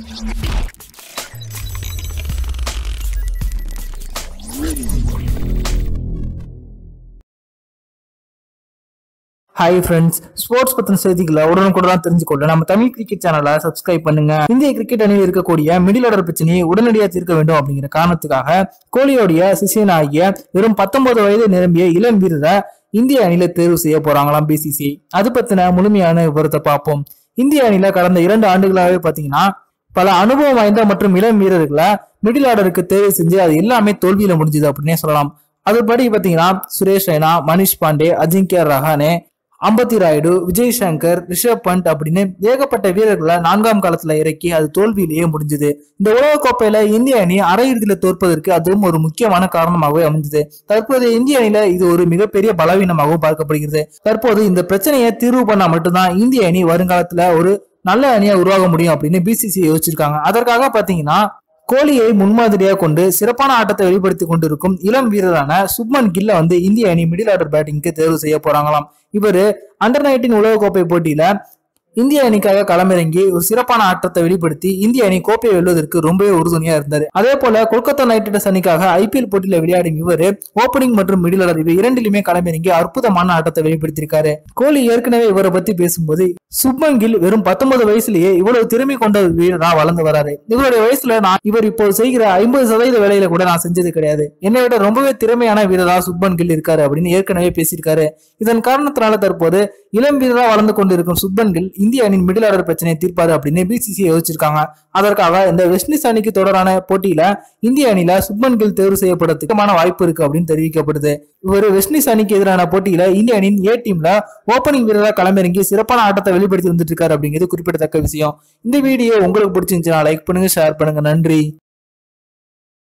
hi friends sports பத்தின செய்திகளை உடனுக்குடன் தெரிஞ்சுக்கொள்ள நம்ம தமிழ் கிரிக்கெட் சேனலை சப்ஸ்கிரைப் பண்ணுங்க இந்திய கிரிக்கெட் அணியில் இருக்கக்கூடிய மிடில் ஆர்டர் பிரச்சனையை உடனடியாக தீர்க்க வேண்டும் அப்படிங்கிற காரணத்துக்காக கோலியோடைய சிஷியன் ஆகிய வெறும் பத்தொன்பது வயது நிரம்பிய இளம் வீரரை இந்திய அணியில தேர்வு செய்ய போறாங்களாம் பிசிசி அது பத்தின முழுமையான விவரத்தை பார்ப்போம் இந்திய அணியில கடந்த இரண்டு ஆண்டுகளாகவே பாத்தீங்கன்னா பல அனுபவம் வாய்ந்த மற்றும் இளம் வீரர்களை மிடில் ஆர்டருக்கு தேர்வு செஞ்சு அது எல்லாமே தோல்வியில முடிஞ்சது அப்படின்னே சொல்லலாம் அதுபடி பாத்தீங்கன்னா சுரேஷ் ரெய்னா மணிஷ் பாண்டே அஜிங்கியா ரஹானே அம்பத்தி ராயுடு விஜய் சங்கர் ரிஷப் பண்ட் அப்படின்னு ஏகப்பட்ட வீரர்களை நான்காம் காலத்துல இறக்கி அது தோல்வியிலேயே முடிஞ்சது இந்த உலகக்கோப்பையில இந்திய அணி அரையிறுதியில தோற்பதற்கு அதுவும் ஒரு முக்கியமான காரணமாகவே அமைஞ்சது தற்போது இந்திய அணியில இது ஒரு மிகப்பெரிய பலவீனமாகவும் பார்க்கப்படுகிறது தற்போது இந்த பிரச்சனையை தீர்வு பண்ணா மட்டும்தான் இந்திய அணி வருங்காலத்துல ஒரு நல்ல அணியா உருவாக முடியும் அப்படின்னு பிசிசி யோசிச்சிருக்காங்க அதற்காக பாத்தீங்கன்னா கோலியை முன்மாதிரியாக கொண்டு சிறப்பான ஆட்டத்தை வெளிப்படுத்தி கொண்டிருக்கும் இளம் வீரரான சுப்மன் கில்ல வந்து இந்திய அணி மிடில் ஆர்டர் பேட்டிங்க்கு தேர்வு செய்ய போறாங்களாம் இவர் அண்டர் நைன்டீன் உலகக்கோப்பை போட்டியில இந்திய அணிக்காக களமிறங்கி ஒரு சிறப்பான ஆட்டத்தை வெளிப்படுத்தி இந்திய அணி கோப்பையை வெல்வதற்கு ரொம்பவே உறுதுணையா இருந்தார் அதே போல கொல்கத்தா நைட் ரைடர்ஸ் அணிக்காக ஐபிஎல் போட்டியில விளையாடும் இவர் ஓப்பனிங் மற்றும் மிடில் ஆர்டர் இவை இரண்டிலுமே களமிறங்கி அற்புதமான ஆட்டத்தை வெளிப்படுத்தியிருக்காரு கோலி ஏற்கனவே இவரை பத்தி பேசும்போது சுப்மன் கில் வெறும் பத்தொன்பது வயசுலயே இவ்வளவு திறமை கொண்ட வீரரா வளர்ந்து வராரு இவருடைய வயசுல நான் இவர் இப்போ செய்கிற ஐம்பது சதவீத வேலையில கூட நான் செஞ்சது கிடையாது என்னை விட ரொம்பவே திறமையான வீரரா சுப்மன் கில் இருக்காரு அப்படின்னு ஏற்கனவே பேசியிருக்காரு இதன் காரணத்தினால தற்போது இளம் வீரரா வளர்ந்து கொண்டிருக்கும் சுப்மன் கில் இந்திய அணியின் மிடில் ஆர்டர் பிரச்சனையை தீர்ப்பாரு அப்படின்னு பிசிசி யோசிச்சிருக்காங்க அதற்காக இந்த வெஸ்ட் இண்டீஸ் அணிக்கு தொடரான போட்டியில இந்திய அணியில சுப்மன் கில் தேர்வு செய்யப்படுறதுக்குமான வாய்ப்பு இருக்கு அப்படின்னு தெரிவிக்கப்படுது இவர் வெஸ்ட் இண்டீஸ் அணிக்கு எதிரான போட்டியில இந்திய அணியின் ஏ டீம்ல ஓப்பனிங் வீரராக களமிறங்கி சிறப்பான ஆட்டத்தை வெளிப்படுத்தி வந்துட்டு இருக்காரு அப்படிங்கிறது குறிப்பிடத்தக்க விஷயம் இந்த வீடியோ உங்களுக்கு பிடிச்சிருந்துச்சுன்னா லைக் பண்ணுங்க ஷேர் பண்ணுங்க நன்றி